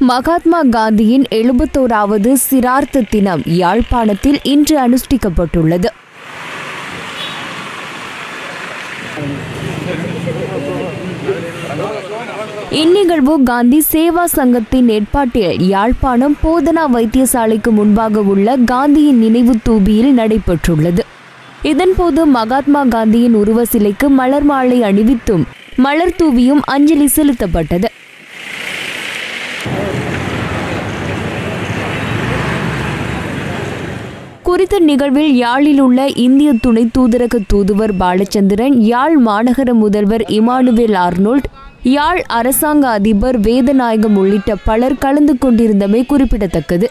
மகாத்மா காந்தியின் எழுபத்தோராவது சிரார்த்த தினம் யாழ்ப்பாணத்தில் இன்று அனுஷ்டிக்கப்பட்டுள்ளது இந்நிகழ்வு காந்தி சேவா சங்கத்தின் ஏற்பாட்டில் யாழ்ப்பாணம் போதனா வைத்தியசாலைக்கு முன்பாக உள்ள காந்தியின் நினைவு தூபியில் நடைபெற்றுள்ளது இதன்போது மகாத்மா காந்தியின் உருவ சிலைக்கு மலர் மாலை அணிவித்தும் மலர் தூவியும் அஞ்சலி செலுத்தப்பட்டது குறித்த நிகழ்வில் யாழில் உள்ள இந்திய துணை தூதரக தூதுவர் பாலச்சந்திரன் யாழ் மாநகர முதல்வர் இமானுவேல் ஆர்னோல்ட் யாழ் அரசாங்க அதிபர் வேதநாயகம் உள்ளிட்ட பலர் கலந்து கொண்டிருந்தமை குறிப்பிடத்தக்கது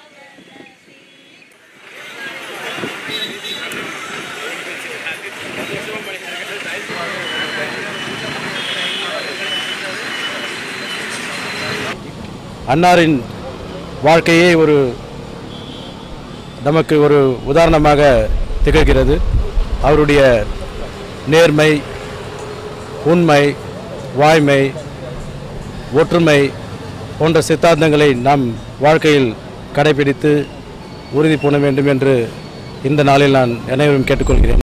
அன்னாரின் வாழ்க்கையே ஒரு நமக்கு ஒரு உதாரணமாக திகழ்கிறது அவருடைய நேர்மை உண்மை வாய்மை ஒற்றுமை போன்ற சித்தாந்தங்களை நாம் வாழ்க்கையில் கடைபிடித்து உறுதி பூண வேண்டும் என்று இந்த நாளில் நான் அனைவரும் கேட்டுக்கொள்கிறேன்